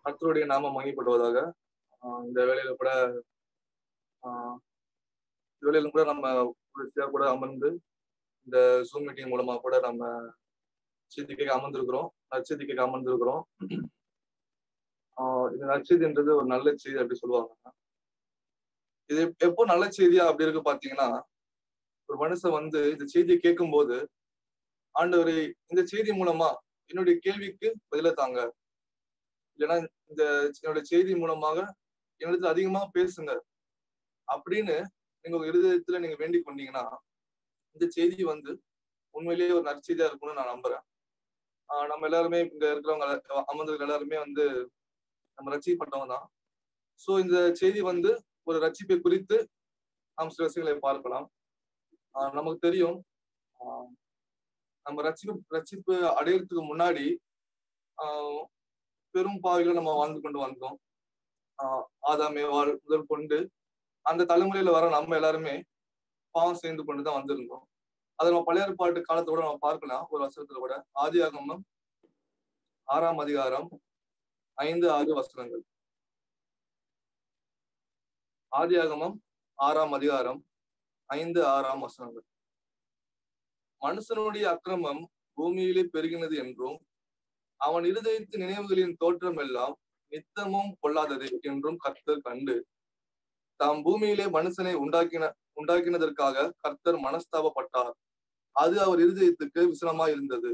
கர்த்தருடைய நாமம் மகிப்படுவதாக ஆஹ் இந்த வேலையில கூட ஆஹ் இந்த வேலையில கூட நம்ம தொடர்ச்சியா கூட அமர்ந்து இந்த ஜூம் மீட்டிங் மூலமா கூட நம்ம செய்திக்கு அமர்ந்திருக்கிறோம் நற்செய்திக்கு அமர்ந்திருக்கிறோம் ஆஹ் இந்த நற்செய்தின்றது ஒரு நல்ல செய்தி அப்படி சொல்லுவாங்க இது எப்போ நல்ல செய்தியா அப்படி இருக்கு பாத்தீங்கன்னா ஒரு மனுஷன் வந்து இந்த செய்தியை கேட்கும் போது ஆண்டவரை இந்த செய்தி மூலமா என்னுடைய கேள்விக்கு பதில தாங்க இல்லைன்னா இந்த என்னுடைய செய்தி மூலமாக என்னிடத்துல அதிகமா பேசுங்க அப்படின்னு நீங்க உங்க இருதயத்துல நீங்க வேண்டிக் கொண்டீங்கன்னா இந்த செய்தி வந்து உண்மையிலேயே ஒரு நற்செய்தியா இருக்கும்னு நான் நம்புறேன் ஆஹ் நம்ம எல்லாருமே இங்க இருக்கிறவங்க அமர்ந்தவங்க எல்லாருமே வந்து நம்ம ரசிக்கப்பட்டவங்க தான் சோ இந்த செய்தி வந்து ஒரு ரட்சிப்பை குறித்து நாம் சில விஷயங்களை பார்க்கலாம் ஆஹ் நமக்கு தெரியும் ஆஹ் நம்ம ரட்சிப்பு ரட்சிப்பு அடையறதுக்கு முன்னாடி ஆஹ் பெரும் பாவிகள் நம்ம வாழ்ந்து கொண்டு வந்தோம் ஆஹ் ஆதாமே வாழ் முதல் கொண்டு அந்த தலைமுறையில வர நம்ம எல்லாருமே பாவம் சேர்ந்து கொண்டுதான் வந்திருந்தோம் அதை நம்ம பழைய ஏற்பாட்டு காலத்தோட நம்ம பார்க்கலாம் ஒரு வசனத்துல கூட ஆதி ஆகமம் ஆறாம் அதிகாரம் ஐந்து ஆறு வசனங்கள் ஆதி ஆகமம் ஆறாம் அதிகாரம் ஐந்து ஆறாம் வசனங்கள் மனுஷனுடைய அக்கிரமம் பூமியிலே பெருகினது என்றும் அவன் இருதயத்து நினைவுகளின் தோற்றம் எல்லாம் நித்தமும் கொள்ளாதது என்றும் கர்த்தர் கண்டு தாம் பூமியிலே மனுஷனை உண்டாக்கின உண்டாக்கினதற்காக கர்த்தர் மனஸ்தாபப்பட்டார் அது அவர் இருதயத்துக்கு விசனமா இருந்தது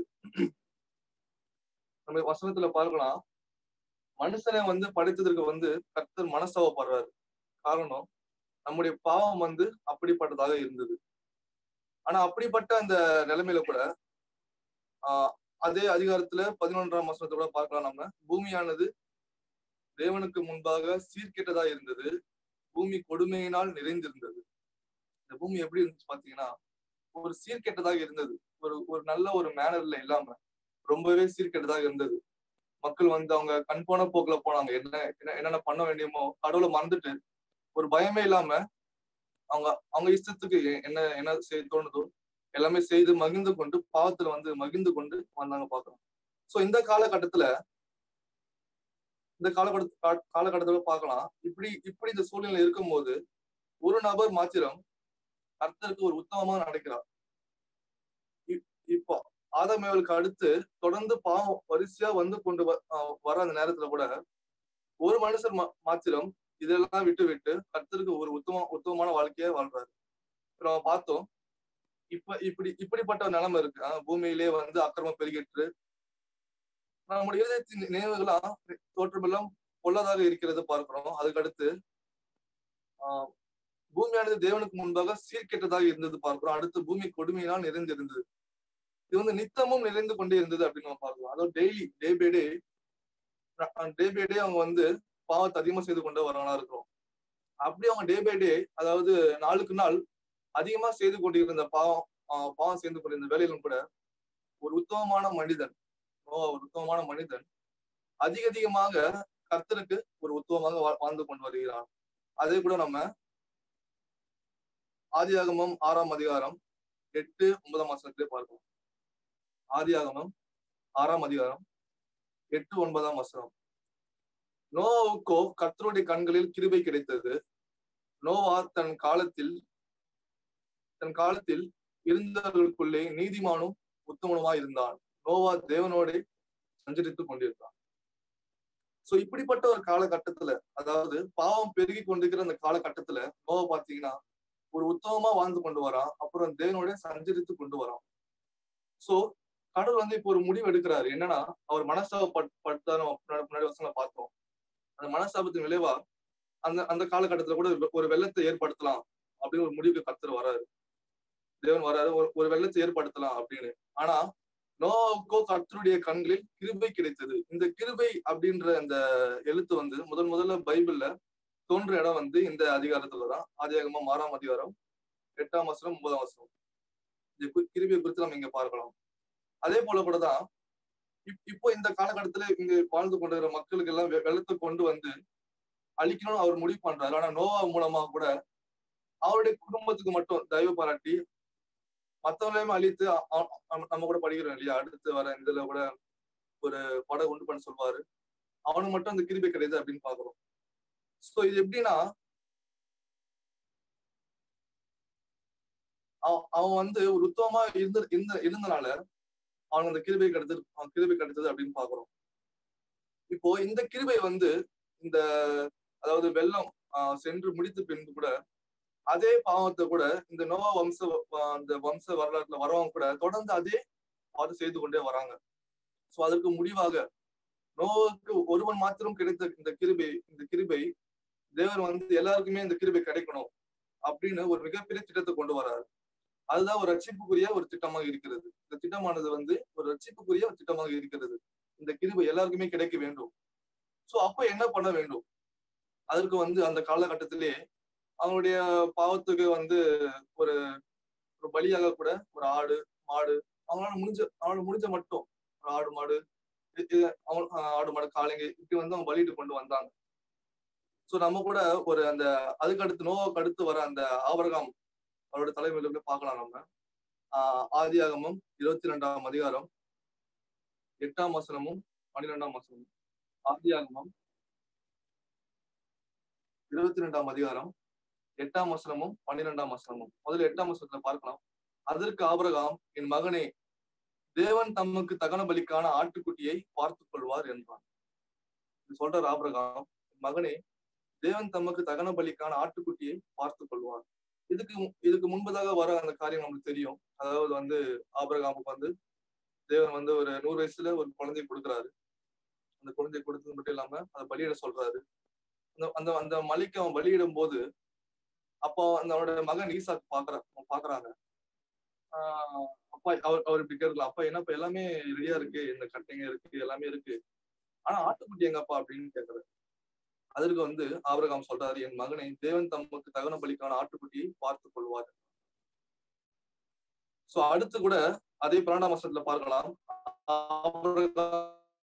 நம்ம வசனத்துல பார்க்கலாம் மனுஷனை வந்து படைத்ததற்கு வந்து கர்த்தர் மனஸ்தாபப்படுறாரு காரணம் நம்முடைய பாவம் வந்து அப்படிப்பட்டதாக இருந்தது ஆனா அப்படிப்பட்ட அந்த நிலைமையில கூட ஆஹ் அதே அதிகாரத்துல பதினொன்றாம் வசனத்தை கூட பார்க்கலாம் நம்ம பூமியானது தேவனுக்கு முன்பாக சீர்கெட்டதா இருந்தது பூமி கொடுமையினால் நிறைந்திருந்தது இந்த பூமி எப்படி இருந்துச்சு பாத்தீங்கன்னா ஒரு சீர்கெட்டதாக இருந்தது ஒரு ஒரு நல்ல ஒரு மேனர்ல இல்லாம ரொம்பவே சீர்கெட்டதாக இருந்தது மக்கள் வந்து அவங்க கண் போன போக்குல போனாங்க என்ன என்ன என்னென்ன பண்ண வேண்டியமோ கடவுளை மறந்துட்டு ஒரு பயமே இல்லாம அவங்க அவங்க இஷ்டத்துக்கு என்ன என்ன செய்ய தோணுதோ எல்லாமே செய்து மகிழ்ந்து கொண்டு பாவத்துல வந்து மகிழ்ந்து கொண்டு வந்தாங்க பாக்குறோம் சோ இந்த காலகட்டத்துல இந்த காலகட்ட காலகட்டத்துல பார்க்கலாம் இப்படி இப்படி இந்த சூழ்நிலை இருக்கும்போது ஒரு நபர் மாத்திரம் கர்த்தருக்கு ஒரு உத்தமமா நடக்கிறார் இப்போ ஆதமேவலுக்கு அடுத்து தொடர்ந்து பாவம் வரிசையா வந்து கொண்டு வர அந்த நேரத்துல கூட ஒரு மனுஷர் மாத்திரம் இதெல்லாம் விட்டு விட்டு கர்த்தருக்கு ஒரு உத்தம உத்தமமான வாழ்க்கைய வாழ்றாரு நம்ம பார்த்தோம் இப்ப இப்படி இப்படிப்பட்ட ஒரு நிலைமை இருக்கு பூமியிலே வந்து அக்கிரமம் பெருகிட்டு நம்முடைய இதயத்தின் நினைவுகளா தோற்றமெல்லாம் பொல்லதாக இருக்கிறது பார்க்கிறோம் அதுக்கடுத்து ஆஹ் பூமியானது தேவனுக்கு முன்பாக சீர்கெட்டதாக இருந்தது பார்க்கிறோம் அடுத்து பூமி கொடுமையினால் நிறைந்திருந்தது இது வந்து நித்தமும் நிறைந்து கொண்டே இருந்தது அப்படின்னு நம்ம பார்க்கலாம் அதாவது daily day by day day by day அவங்க வந்து பாவத்தை அதிகமா செய்து கொண்டு வரவங்களா இருக்கிறோம் அப்படி அவங்க டே பை டே அதாவது நாளுக்கு நாள் அதிகமா செய்து கொண்டிருந்த பாவம் பாவம் செய்து கொண்டிருந்த வேலையிலும் கூட ஒரு உத்தமமான மனிதன் ஓ ஒரு உத்தமமான மனிதன் அதிக அதிகமாக கர்த்தருக்கு ஒரு உத்தவமாக வாழ்ந்து கொண்டு வருகிறான் அதே கூட நம்ம ஆதியாகமம் ஆறாம் அதிகாரம் எட்டு ஒன்பதாம் வசனத்திலே பார்க்கலாம் ஆதியாகமம் ஆறாம் அதிகாரம் எட்டு ஒன்பதாம் வசனம் நோவாவுக்கோ கர்த்தருடைய கண்களில் கிருபை கிடைத்தது நோவா தன் காலத்தில் தன் காலத்தில் இருந்தவர்களுக்குள்ளே நீதிமானும் உத்தமனுமா இருந்தான் நோவா தேவனோட சஞ்சரித்துக் கொண்டிருந்தான் சோ இப்படிப்பட்ட ஒரு காலகட்டத்துல அதாவது பாவம் பெருகி கொண்டிருக்கிற அந்த காலகட்டத்துல நோவா பாத்தீங்கன்னா ஒரு உத்தமமா வாழ்ந்து கொண்டு வரான் அப்புறம் தேவனோட சஞ்சரித்து கொண்டு வரான் சோ கடவுள் வந்து இப்போ ஒரு முடிவு எடுக்கிறாரு என்னன்னா அவர் மனஸ்தாபப்பட்டாரு முன்னாடி வருஷங்களை பார்த்தோம் அந்த மனஸ்தாபத்தின் விளைவா அந்த அந்த காலகட்டத்துல கூட ஒரு வெள்ளத்தை ஏற்படுத்தலாம் அப்படின்னு ஒரு முடிவுக்கு கத்துற வராரு தேவன் வராரு ஒரு வெள்ளத்தை ஏற்படுத்தலாம் அப்படின்னு ஆனா நோவுக்கோ கர்த்தருடைய கண்களில் கிருபை கிடைத்தது இந்த கிருபை அப்படின்ற அந்த எழுத்து வந்து முதல் முதல்ல பைபிள்ல தோன்ற இடம் வந்து இந்த அதிகாரத்துல தான் ஆதியாகமம் ஆறாம் அதிகாரம் எட்டாம் வசனம் ஒன்பதாம் வசனம் இந்த கிருபியை குறித்து நம்ம இங்க பார்க்கலாம் அதே போல கூட தான் இப்போ இந்த காலகட்டத்துல இங்க வாழ்ந்து கொண்டிருக்கிற மக்களுக்கு எல்லாம் வெள்ளத்தை கொண்டு வந்து அழிக்கணும்னு அவர் முடிவு பண்றாரு ஆனா நோவா மூலமா கூட அவருடைய குடும்பத்துக்கு மட்டும் தயவு பாராட்டி மத்தவங்களையுமே அழித்து நம்ம கூட படிக்கிறோம் இல்லையா அடுத்து வர இதுல கூட ஒரு படம் உண்டு பண்ண சொல்வாரு அவனுக்கு மட்டும் அந்த கிருபை கிடையாது அப்படின்னு பாக்குறோம் சோ இது எப்படின்னா அவ- அவன் வந்து ஒரு உத்தமமா இருந்த இருந்த இருந்தனால அவனுக்கு அந்த கிருபை கிடைத்தது அவன் கிருபை கிடைத்தது அப்படின்னு பாக்குறோம் இப்போ இந்த கிருபை வந்து இந்த அதாவது வெள்ளம் ஆஹ், சென்று முடித்த பின்பு கூட அதே பாவத்தை கூட இந்த நோவா வம்ச ஆஹ், அந்த வம்ச வரலாற்றுல வரவங்க கூட தொடர்ந்து அதே பாவத்தை செய்து கொண்டே வராங்க சோ அதற்கு முடிவாக நோவுக்கு ஒருவன் மாத்திரம் கிடைத்த இந்த கிருபை இந்த கிருபை தேவர் வந்து எல்லாருக்குமே இந்த கிருபை கிடைக்கணும் அப்படின்னு ஒரு மிகப்பெரிய திட்டத்தை கொண்டு வராரு அதுதான் ஒரு ரட்சிப்புக்குரிய ஒரு திட்டமாக இருக்கிறது இந்த திட்டமானது வந்து ஒரு ரட்சிப்புக்குரிய ஒரு திட்டமாக இருக்கிறது இந்த கிருபை எல்லாருக்குமே கிடைக்க வேண்டும் சோ அப்ப என்ன பண்ண வேண்டும் அதற்கு வந்து அந்த காலகட்டத்திலே அவங்களுடைய பாவத்துக்கு வந்து ஒரு ஒரு பலியாக கூட ஒரு ஆடு மாடு அவங்களால முடிஞ்ச அவங்களால முடிஞ்ச மட்டும் ஒரு ஆடு மாடு இ- இ- அவங்க ஆஹ் ஆடு மாடு காளைங்க இப்படி வந்து அவங்க பலியிட்டு கொண்டு வந்தாங்க சோ நம்ம கூட ஒரு அந்த அதுக்கு அடுத்து நோவுக்கு அடுத்து வர அந்த ஆபரகாம் அவரோட தலைமையில போய் பார்க்கலாம் நம்ம ஆஹ் ஆதியாகமம் இருபத்தி ரெண்டாம் அதிகாரம் எட்டாம் வசனமும் பன்னிரெண்டாம் வசனமும் ஆதியாகமம் இருபத்தி ரெண்டாம் அதிகாரம் எட்டாம் வசனமும் பன்னிரெண்டாம் வசனமும் முதல்ல எட்டாம் வசனத்துல பார்க்கலாம் அதற்கு ஆபிரகாம் என் மகனே தேவன் தமக்கு தகன பலிக்கான ஆட்டுக்குட்டியை பார்த்துக் கொள்வார் என்றான் இது சொல்றார் ஆபிரகாம் "என் மகனே தேவன் தமக்கு தகன பலிக்கான ஆட்டுக்குட்டியை பார்த்துக் கொள்வார் இதுக்கு மு- இதுக்கு முன்பதாக வர அந்த காரியம் நமக்கு தெரியும் அதாவது வந்து ஆபிரகாமுக்கு வந்து தேவன் வந்து ஒரு நூறு வயசுல ஒரு குழந்தை கொடுக்குறாரு அந்த குழந்தை கொடுத்தது மட்டும் இல்லாம அதை பலியிட சொல்றாரு அந்த அந்த அந்த மலைக்கு அவன் பலியிடும் போது அப்போ அந்த அவனோட மகன் ஈசாக்கு பாக்குற பாக்குறாங்க ஆஹ் அப்பா அவர் அவர் இப்படி கேட்கலாம் அப்பா என்னப்பா எல்லாமே ரெடியா இருக்கு இந்த கட்டைங்க இருக்கு எல்லாமே இருக்கு ஆனா ஆட்டுக்குட்டி எங்கப்பா அப்படின்னு கேக்குறாரு அதற்கு வந்து ஆபிரகாம் சொல்றாரு என் மகனை தேவன் தமக்கு தகன பலிக்கான ஆட்டுக்குட்டியை பார்த்துக் கொள்வார் சோ அடுத்து கூட அதே பன்னெண்டாம் வருஷத்துல பார்க்கலாம் ஆபிரகாம்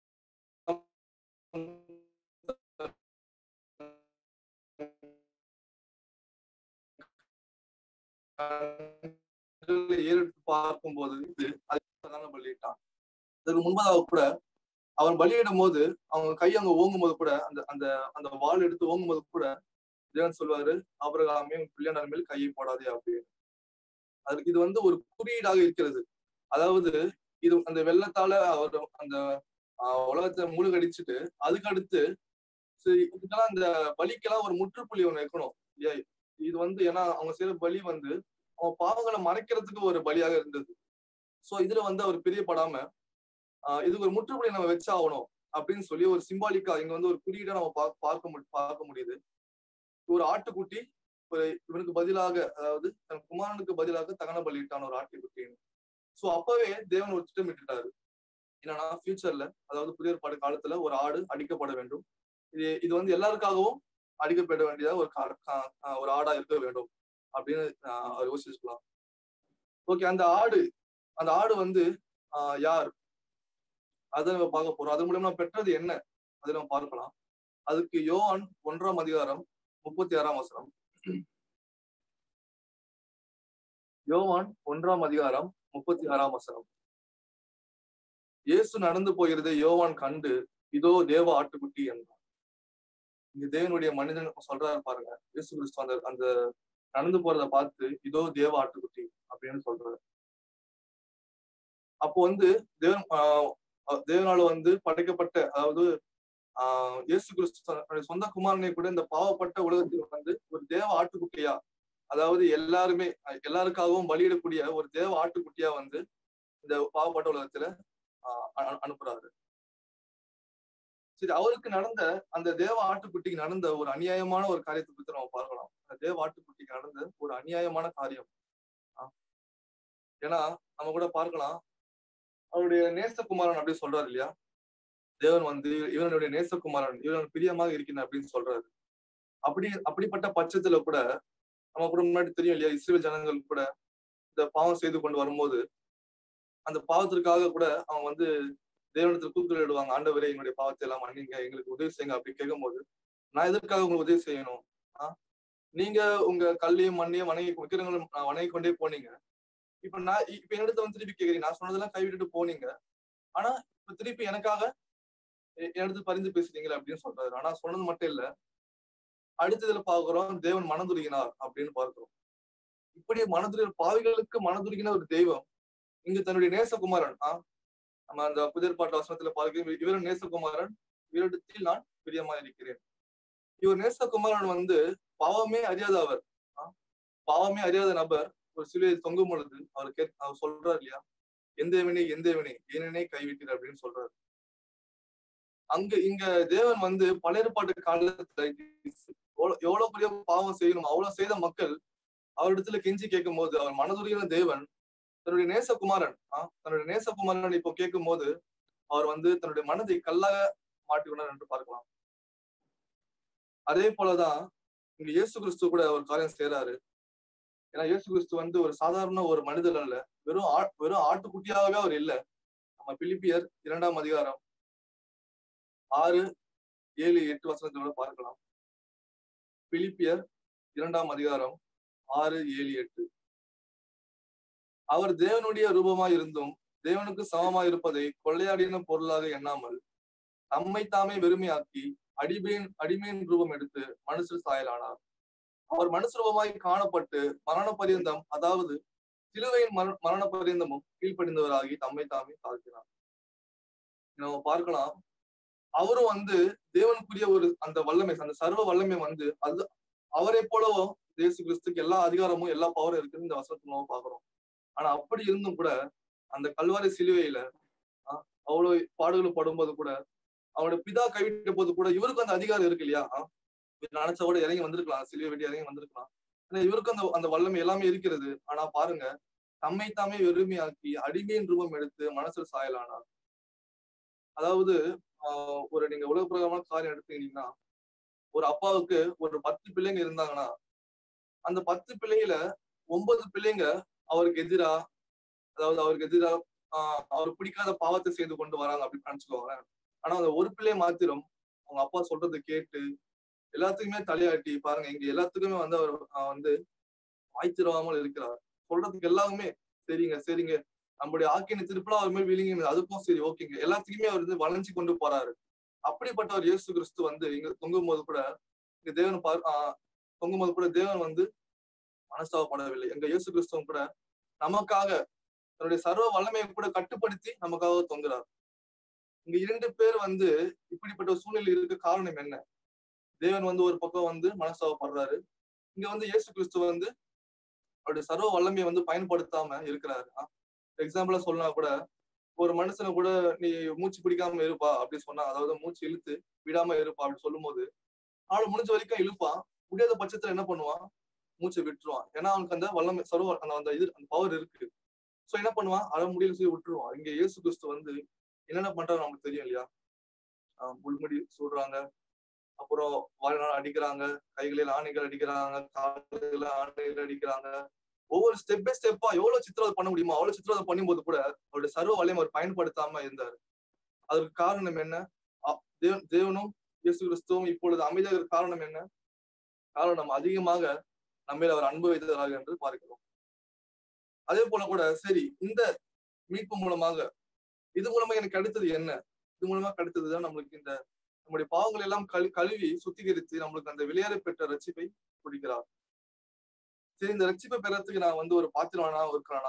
ஏறெடுத்து பார்க்கும்போது இது அதுதான் பலியிட்டான் அதுக்கு முன்பதாக கூட அவன் பலியிடும் போது அவங்க கை அங்க ஓங்கும் போது கூட அந்த அந்த அந்த வாள் எடுத்து ஓங்கும் போது கூட தேவன் சொல்வாரு ஆபிரகாமே உன் பிள்ளையார் மேல் கையை போடாதே அப்படின்னு அதுக்கு இது வந்து ஒரு குறியீடாக இருக்கிறது அதாவது இது அந்த வெள்ளத்தால அவர் அந்த ஆஹ், உலகத்தை மூழ்கடிச்சிட்டு அதுக்கு அடுத்து சரி இதுக்கெல்லாம் இந்த பலிக்கெல்லாம் ஒரு முற்றுப்புள்ளி ஒண்ணு வைக்கணும் இல்லையா இது வந்து ஏன்னா அவங்க செய்யற பலி வந்து அவங்க பாவங்களை மறைக்கிறதுக்கு ஒரு பலியாக இருந்தது சோ இதுல வந்து அவர் பிரியப்படாம ஆஹ் இதுக்கு ஒரு முற்றுப்புள்ளி நம்ம வச்சாகணும் அப்படின்னு சொல்லி ஒரு சிம்பாலிக்கா இங்க வந்து ஒரு குறியீடா நம்ம பா- பார்க்க மு- பார்க்க முடியுது ஒரு ஆட்டுக்குட்டி ஒரு இவனுக்கு பதிலாக அதாவது தன் குமாரனுக்கு பதிலாக தகன பலியிட்டான ஒரு ஆட்டுக்குட்டின்னு சோ அப்பவே தேவன் ஒரு திட்டமிட்டுட்டாரு என்னன்னா ஃபியூச்சர்ல அதாவது புதிய ஏற்பாடு காலத்துல ஒரு ஆடு அடிக்கப்பட வேண்டும் இது இது வந்து எல்லாருக்காகவும் அடிக்கப்பட வேண்டியதா ஒரு கா- கா- ஆஹ் ஒரு ஆடா இருக்க வேண்டும் அப்படின்னு ஆஹ் அவர் யோசிச்சுக்கலாம் ஓகே அந்த ஆடு அந்த ஆடு வந்து ஆஹ் யார் அதை நம்ம பார்க்க போறோம் அது மூலமா பெற்றது என்ன அதை நம்ம பார்க்கலாம் அதுக்கு யோவான் ஒன்றாம் அதிகாரம் முப்பத்தி ஆறாம் வசனம் யோவான் ஒன்றாம் அதிகாரம் முப்பத்தி ஆறாம் வசனம் இயேசு நடந்து போகிறதை யோவான் கண்டு இதோ தேவ ஆட்டுக்குட்டி என்றான் இங்க தேவனுடைய மனிதன் சொல்றாரு பாருங்க இயேசு கிறிஸ்து அந்த அந்த நடந்து போறத பார்த்து இதோ தேவ ஆட்டுக்குட்டி அப்படின்னு சொல்றாரு அப்போ வந்து தேவன் ஆஹ் அஹ் தேவனால வந்து படைக்கப்பட்ட அதாவது ஆஹ் இயேசு கிறிஸ்து தன்னுடைய சொந்த குமாரனை கூட இந்த பாவப்பட்ட உலகத்தில் வந்து ஒரு தேவ ஆட்டுக்குட்டியா அதாவது எல்லாருமே அஹ் எல்லாருக்காகவும் பலியிடக்கூடிய ஒரு தேவ ஆட்டுக்குட்டியா வந்து இந்த பாவப்பட்ட உலகத்துல ஆஹ் அ- அ- அனுப்புறாரு சரி அவருக்கு நடந்த அந்த தேவ ஆட்டுக்குட்டிக்கு நடந்த ஒரு அநியாயமான ஒரு காரியத்தை பத்தி நம்ம பார்க்கலாம் அந்த தேவ ஆட்டுக்குட்டிக்கு நடந்த ஒரு அநியாயமான காரியம் ஆஹ் ஏன்னா நம்ம கூட பார்க்கலாம் அவருடைய நேசகுமாரன் அப்படின்னு சொல்றாரு இல்லையா தேவன் வந்து இவனுடைய நேசகுமாரன் இவன் பிரியமாக இருக்கிறேன் அப்படின்னு சொல்றாரு அப்படி அப்படிப்பட்ட பட்சத்துல கூட நம்ம கூட முன்னாடி தெரியும் இல்லையா இஸ்ரேல் ஜனங்கள் கூட இந்த பாவம் செய்து கொண்டு வரும்போது அந்த பாவத்திற்காக கூட அவங்க வந்து தேவனத்தில் கூக்குரலிடுவாங்க ஆண்டவரே எங்களுடைய பாவத்தை எல்லாம் மன்னிங்க எங்களுக்கு உதவி செய்யுங்க அப்படி கேட்கும்போது நான் எதற்காக உங்களுக்கு உதவி செய்யணும் ஆஹ் நீங்க உங்க கல்லையும் மண்ணையும் வணங்கி விக்கிரங்களும் வணங்கி கொண்டே போனீங்க இப்ப நான் இப்ப என்னிடத்த வந்து திருப்பி கேக்குறீங்க நான் சொன்னதெல்லாம் கைவிட்டுட்டு போனீங்க ஆனா இப்ப திருப்பி எனக்காக எ- எடுத்து பரிந்து பேசுறீங்களே அப்படின்னு சொல்றாரு ஆனா சொன்னது மட்டும் இல்ல அடுத்ததுல பாக்குறோம் தேவன் மனதுருகினார் அப்படின்னு பார்க்கிறோம் இப்படி மனதுரு பாவிகளுக்கு மனதுருகின ஒரு தெய்வம் இங்கு தன்னுடைய நேசகுமாரன் ஆ நம்ம அந்த புதிர் பாட்டு வசனத்துல பார்க்கிறோம் இவரும் நேசகுமாரன் இவரிடத்தில் நான் பிரியமா இருக்கிறேன் இவர் நேசகுமாரன் வந்து பாவமே அறியாத அவர் ஆ? பாவமே அறியாத நபர் ஒரு சிலுவையில் தொங்கும் பொழுது அவர் கே அவர் சொல்றாரு இல்லையா எந்த வினை எந்த வினை ஏனெனே கைவிட்டீர் அப்படின்னு சொல்றாரு அங்க இங்க தேவன் வந்து பழையற்பாட்டு காலத்துல எவ்வளவு எவ்வளவு பெரிய பாவம் செய்யணும் அவ்வளவு செய்த மக்கள் அவரிடத்துல கெஞ்சி கேட்கும் போது அவர் மனதுரியான தேவன் தன்னுடைய நேசகுமாரன் ஆஹ் தன்னுடைய நேசகுமாரன் இப்போ கேட்கும் போது அவர் வந்து தன்னுடைய மனதை கல்லாக மாட்டிக்கொண்டார் என்று பார்க்கலாம் அதே போலதான் இங்க இயேசு கிறிஸ்து கூட ஒரு காரியம் செய்யறாரு ஏன்னா இயேசு கிறிஸ்து வந்து ஒரு சாதாரண ஒரு மனிதர் அல்ல வெறும் ஆ வெறும் ஆட்டுக்குட்டியாகவே அவர் இல்ல நம்ம பிலிப்பியர் இரண்டாம் அதிகாரம் ஆறு ஏழு எட்டு வசனத்தோட பார்க்கலாம் பிலிப்பியர் இரண்டாம் அதிகாரம் ஆறு ஏழு எட்டு அவர் தேவனுடைய ரூபமாய் இருந்தும் தேவனுக்கு சமமாய் இருப்பதை கொள்ளையாடின பொருளாக எண்ணாமல் தம்மை தாமே வெறுமையாக்கி அடிமையின் அடிமையின் ரூபம் எடுத்து மனுஷர் சாயலானார் அவர் மனுஷ ரூபமாய் காணப்பட்டு மரண பரியந்தம் அதாவது சிலுவையின் மர மரண பரியந்தமும் கீழ்ப்படிந்தவராகி தம்மை தாமே தாழ்த்தினார் நம்ம பார்க்கலாம் அவரும் வந்து தேவனுக்குரிய ஒரு அந்த வல்லமை அந்த சர்வ வல்லமை வந்து அது அவரை போலவும் இயேசு கிறிஸ்துக்கு எல்லா அதிகாரமும் எல்லா பவரும் இருக்குன்னு இந்த வசனத்துல நம்ம பாக்குறோம் ஆனா அப்படி இருந்தும் கூட அந்த கல்வாரி சிலுவையில ஆஹ், அவ்வளவு பாடுகள் படும்போது கூட அவனோட பிதா கைவிட்ட போது கூட இவருக்கு அந்த அதிகாரம் இருக்கு இல்லையா ஆஹ், இவர் நினைச்சா கூட இறங்கி வந்திருக்கலாம் சிலுவை வெட்டி இறங்கி வந்திருக்கலாம் ஆனா இவருக்கு அந்த அந்த வல்லமை எல்லாமே இருக்கிறது ஆனா பாருங்க தம்மை தாமே வெறுமையாக்கி அடிமையின் ரூபம் எடுத்து மனசில் சாயலானார் அதாவது ஆஹ், ஒரு நீங்க உலக பிரகாரமான காரியம் எடுத்துக்கிட்டீங்கன்னா ஒரு அப்பாவுக்கு ஒரு பத்து பிள்ளைங்க இருந்தாங்கன்னா அந்த பத்து பிள்ளைங்கள ஒன்பது பிள்ளைங்க அவருக்கு எதிரா அதாவது அவருக்கு எதிரா ஆஹ் அவருக்கு பிடிக்காத பாவத்தை செய்து கொண்டு வராங்க அப்படின்னு நினைச்சுக்கோங்க ஆனா அந்த ஒரு பிள்ளைய மாத்திரம் அவங்க அப்பா சொல்றதை கேட்டு எல்லாத்துக்குமே தலையாட்டி பாருங்க இங்க எல்லாத்துக்குமே வந்து அவர் ஆஹ் வந்து வாய்த்திருவாமல் இருக்கிறார் சொல்றதுக்கு எல்லாமே சரிங்க சரிங்க நம்முடைய ஆக்கின திருப்பலாம் அவர் மேல் விழுங்க அதுக்கும் சரி ஓகேங்க எல்லாத்துக்குமே அவர் வந்து வளைஞ்சு கொண்டு போறாரு அப்படிப்பட்ட ஒரு இயேசு கிறிஸ்து வந்து இங்க தொங்கும் போது கூட இங்க தேவன் பார் ஆஹ் தொங்கும் போது கூட தேவன் வந்து மனஸ்தாபப்படவில்லை எங்க இயேசு கிறிஸ்துவும் கூட நமக்காக தன்னுடைய சர்வ வல்லமையை கூட கட்டுப்படுத்தி நமக்காக தொங்குறார் இங்க இரண்டு பேர் வந்து இப்படிப்பட்ட ஒரு சூழ்நிலை இருக்க காரணம் என்ன தேவன் வந்து ஒரு பக்கம் வந்து மனஸ்தாபப்படுறாரு இங்க வந்து இயேசு கிறிஸ்து வந்து அவருடைய சர்வ வல்லமையை வந்து பயன்படுத்தாம இருக்கிறாரு எக்ஸாம்பிளா சொல்லனா கூட ஒரு மனுஷனை கூட நீ மூச்சு பிடிக்காம இருப்பா அப்படி சொன்னா அதாவது மூச்சு இழுத்து விடாம இருப்பா அப்படி சொல்லும் போது அவளை முடிஞ்ச வரைக்கும் இழுப்பான் முடியாத பட்சத்துல என்ன பண்ணுவான் மூச்சை விட்டுருவான் ஏன்னா அவனுக்கு அந்த வல்லமை சர்வ அந்த அந்த இது அந்த பவர் இருக்கு சோ என்ன பண்ணுவான் அரை முடியல சொல்லி விட்டுருவான் இங்க இயேசு கிறிஸ்து வந்து என்னென்ன பண்றாரு நமக்கு தெரியும் இல்லையா ஆஹ் முள்முடி சூடுறாங்க அப்புறம் வாழ்நாள் அடிக்கிறாங்க கைகளில் ஆணைகள் அடிக்கிறாங்க கால்களில் ஆணைகள் அடிக்கிறாங்க ஒவ்வொரு ஸ்டெப் பை ஸ்டெப்பா எவ்வளவு சித்திரவதை பண்ண முடியுமோ அவ்வளவு சித்திரவதை பண்ணும்போது கூட அவருடைய சர்வ வலையம் அவர் பயன்படுத்தாம இருந்தார் அதற்கு காரணம் என்ன அ- தேவ- தேவனும் இயேசு கிறிஸ்துவும் இப்பொழுது அமைதியாக காரணம் என்ன காரணம் அதிகமாக நம்மில் அவர் அன்பு வைத்ததாக என்று பார்க்கிறோம் அதே போல கூட சரி இந்த மீட்பு மூலமாக இது மூலமா எனக்கு கிடைத்தது என்ன இது மூலமா கிடைத்ததுதான் நம்மளுக்கு இந்த நம்முடைய பாவங்கள் எல்லாம் கழு கழுவி சுத்திகரித்து நம்மளுக்கு அந்த வெளியேற பெற்ற ரட்சிப்பை கொடுக்கிறார் சரி இந்த ரட்சிப்பை பெறத்துக்கு நான் வந்து ஒரு பாத்திரவானா இருக்கிறானா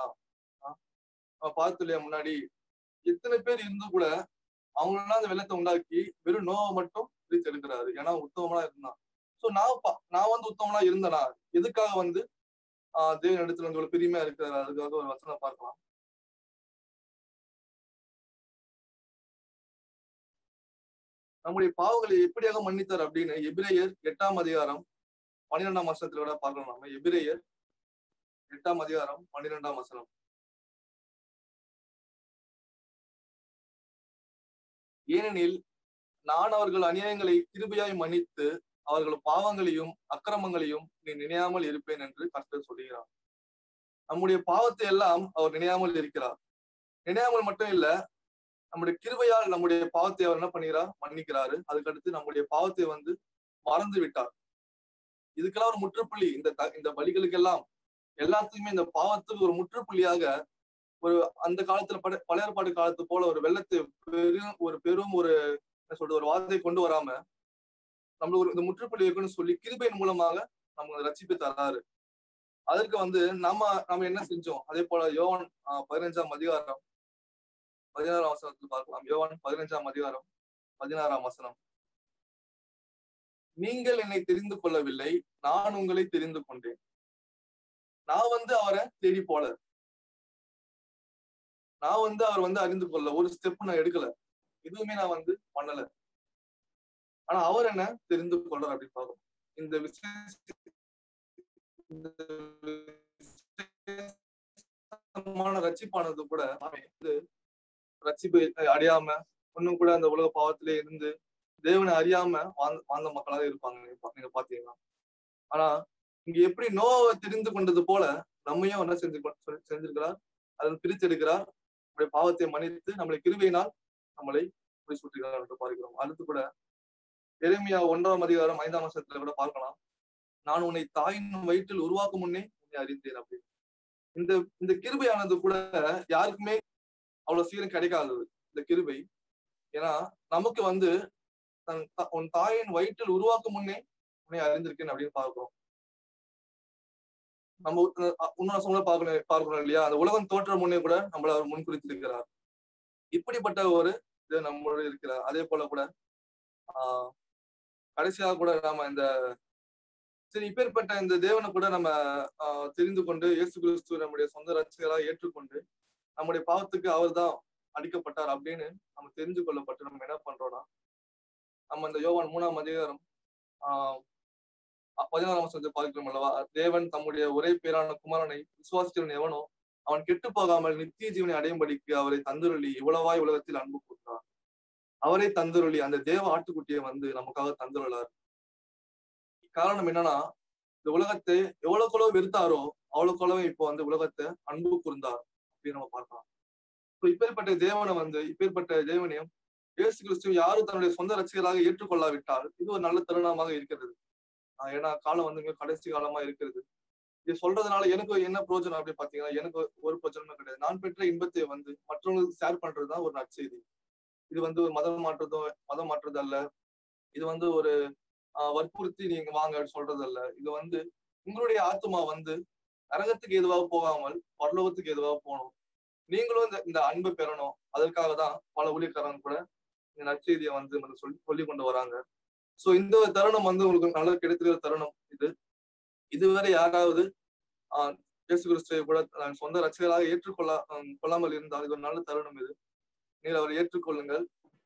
பார்த்து இல்லையா முன்னாடி எத்தனை பேர் இருந்தும் கூட அவங்களெல்லாம் அந்த வெள்ளத்தை உண்டாக்கி வெறும் நோவை மட்டும் பிரித்து எடுக்கிறாரு ஏன்னா உத்தமனா இருந்தான் சோ நான் பா- நான் வந்து உத்தமனா இருந்தனா எதுக்காக வந்து ஆஹ் தேவன் இடத்துல வந்து ஒரு பெருமையா இருக்கிறாரு அதுக்காக ஒரு வசனம் பார்க்கலாம் நம்முடைய பாவங்களை எப்படியாக மன்னித்தார் அப்படின்னு எபிரேயர் எட்டாம் அதிகாரம் பன்னிரெண்டாம் வசனத்துல கூட பார்க்கலாம் நம்ம எபிரேயர் எட்டாம் அதிகாரம் பன்னிரெண்டாம் வசனம் ஏனெனில் நான் அவர்கள் அநியாயங்களை கிருபையாய் மன்னித்து அவர்கள் பாவங்களையும் அக்கிரமங்களையும் நீ நினையாமல் இருப்பேன் என்று கர்த்தர் சொல்லுகிறார் நம்முடைய பாவத்தை எல்லாம் அவர் நினையாமல் இருக்கிறார் நினையாமல் மட்டும் இல்ல நம்முடைய கிருபையால் நம்முடைய பாவத்தை அவர் என்ன பண்ணுகிறார் மன்னிக்கிறாரு அதுக்கடுத்து நம்முடைய பாவத்தை வந்து மறந்து விட்டார் இதுக்கெல்லாம் ஒரு முற்றுப்புள்ளி இந்த த- இந்த பலிகளுக்கெல்லாம் எல்லாத்துக்குமே இந்த பாவத்துக்கு ஒரு முற்றுப்புள்ளியாக ஒரு அந்த காலத்துல பட பழையற்பாடு காலத்து போல ஒரு வெள்ளத்தை பெரும் ஒரு பெரும் ஒரு என்ன சொல்றது ஒரு வார்த்தை கொண்டு வராம நம்மளுக்கு ஒரு இந்த முற்றுப்புள்ளி இருக்குன்னு சொல்லி கிருபையின் மூலமாக நமக்கு ரட்சிப்பு தராரு அதற்கு வந்து நம்ம நம்ம என்ன செஞ்சோம் அதே போல யோவான் ஆஹ், பதினஞ்சாம் அதிகாரம் பதினாறாம் வசனத்தில் பார்க்கலாம் யோவான் பதினஞ்சாம் அதிகாரம் பதினாறாம் வசனம் நீங்கள் என்னை தெரிந்து கொள்ளவில்லை நான் உங்களை தெரிந்து கொண்டேன் நான் வந்து அவரை தேடி போல நான் வந்து அவர் வந்து அறிந்து கொள்ள ஒரு ஸ்டெப் நான் எடுக்கல எதுவுமே நான் வந்து பண்ணல ஆனா அவர் என்ன தெரிந்து கொள்றார் அப்படின்னு பார்க்கணும் இந்த விசேஷ இந்த விசேஷமான ரட்சிப்பானது கூட இது ரட்சிப்பு அடையாம ஒண்ணும் கூட அந்த உலக பாவத்திலே இருந்து தேவனை அறியாம வாழ்ந்த வாழ்ந்த மக்களாக இருப்பாங்க நீங்க பா- நீங்க பாத்தீங்கன்னா ஆனா இங்க எப்படி நோவை தெரிந்து கொண்டது போல நம்மையும் என்ன செஞ்சு கொ- செ- செஞ்சிருக்கிறார் அதை பிரித்தெடுக்கிறார் நம்முடைய பாவத்தை மன்னித்து நம்மளை கிருபையினால் நம்மளை போய் சுற்றுகிறார் என்று பார்க்கிறோம் அடுத்து கூட எரேமியா ஒன்றாம் அதிகாரம் ஐந்தாம் வருஷத்துல கூட பார்க்கலாம் நான் உன்னை தாயின் வயிற்றில் உருவாக்கும் முன்னே உன்னை அறிந்தேன் அப்படின்னு இந்த இந்த கிருபையானது கூட யாருக்குமே அவ்வளவு சீக்கிரம் கிடைக்காதது இந்த கிருபை ஏன்னா நமக்கு வந்து தன் த- உன் தாயின் வயிற்றில் உருவாக்கும் முன்னே உன்னை அறிந்திருக்கேன் அப்படின்னு பார்க்கிறோம் நம்ம இன்னொரு சொல்ல பார்க்கணும் பார்க்கணும் இல்லையா அந்த உலகம் தோற்ற முன்னே கூட நம்மள அவர் முன்குறித்திருக்கிறார் இப்படிப்பட்ட ஒரு இது நம்மளோட இருக்கிறார் அதே போல கூட ஆஹ் கடைசியாக கூட நாம இந்த சரி இப்பேற்பட்ட இந்த தேவனை கூட நம்ம ஆஹ் தெரிந்து கொண்டு இயேசு கிறிஸ்து நம்முடைய சொந்த ரட்சகராக ஏற்றுக்கொண்டு நம்முடைய பாவத்துக்கு அவர்தான் அடிக்கப்பட்டார் அப்படின்னு நம்ம தெரிஞ்சு கொள்ளப்பட்டு நம்ம என்ன பண்றோம்னா நம்ம இந்த யோவான் மூணாம் அதிகாரம் ஆஹ் பதினாறாம் வருஷத்தை பார்க்கிறோம் அல்லவா தேவன் தம்முடைய ஒரே பேரான குமாரனை விசுவாசிக்கிறவன் எவனோ அவன் கெட்டு போகாமல் நித்திய ஜீவனை அடையும்படிக்கு அவரை தந்துருளி இவ்வளவாய் உலகத்தில் அன்பு கூர்ந்தார் அவரை தந்துருளி அந்த தேவ ஆட்டுக்குட்டியை வந்து நமக்காக தந்துருளார் காரணம் என்னன்னா இந்த உலகத்தை எவ்வளவுக்கு வெறுத்தாரோ அவ்வளவுக்கு இப்போ வந்து உலகத்தை அன்பு கூர்ந்தார் அப்படின்னு நம்ம பார்க்கலாம் இப்போ இப்பேற்பட்ட தேவனை வந்து இப்பேற்பட்ட தேவனையும் இயேசு கிறிஸ்து யாரும் தன்னுடைய சொந்த ரசிகராக ஏற்றுக்கொள்ளாவிட்டால் இது ஒரு நல்ல தருணமாக இருக்கிறது ஆஹ் ஏன்னா காலம் வந்து மிக கடைசி காலமா இருக்கிறது இது சொல்றதுனால எனக்கு என்ன பிரயோஜனம் அப்படின்னு பாத்தீங்கன்னா எனக்கு ஒரு பிரயோஜனமும் கிடையாது நான் பெற்ற இன்பத்தை வந்து மற்றவங்களுக்கு ஷேர் பண்றதுதான் ஒரு நற்செய்தி இது வந்து ஒரு மதம் மாற்றதோ மதம் மாற்றுறது அல்ல இது வந்து ஒரு ஆஹ் வற்புறுத்தி நீங்க வாங்க அப்படின்னு சொல்றது அல்ல இது வந்து உங்களுடைய ஆத்மா வந்து நரகத்துக்கு எதுவாக போகாமல் பரலோகத்துக்கு எதுவாக போகணும் நீங்களும் இந்த இந்த அன்பை பெறணும் அதற்காக தான் பல ஊழியக்காரங்க கூட இந்த நற்செய்தியை வந்து வந்து சொல்லி சொல்லி கொண்டு வராங்க சோ இந்த ஒரு தருணம் வந்து உங்களுக்கு நல்ல கிடைத்திருக்கிற தருணம் இது இதுவரை யாராவது ஆஹ் இயேசு கிறிஸ்துவை கூட தன் சொந்த ரசிகராக ஏற்றுக்கொள்ள ஹம், கொள்ளாமல் இருந்தால் இது ஒரு நல்ல தருணம் இது நீங்கள் அவரை ஏற்றுக்கொள்ளுங்கள்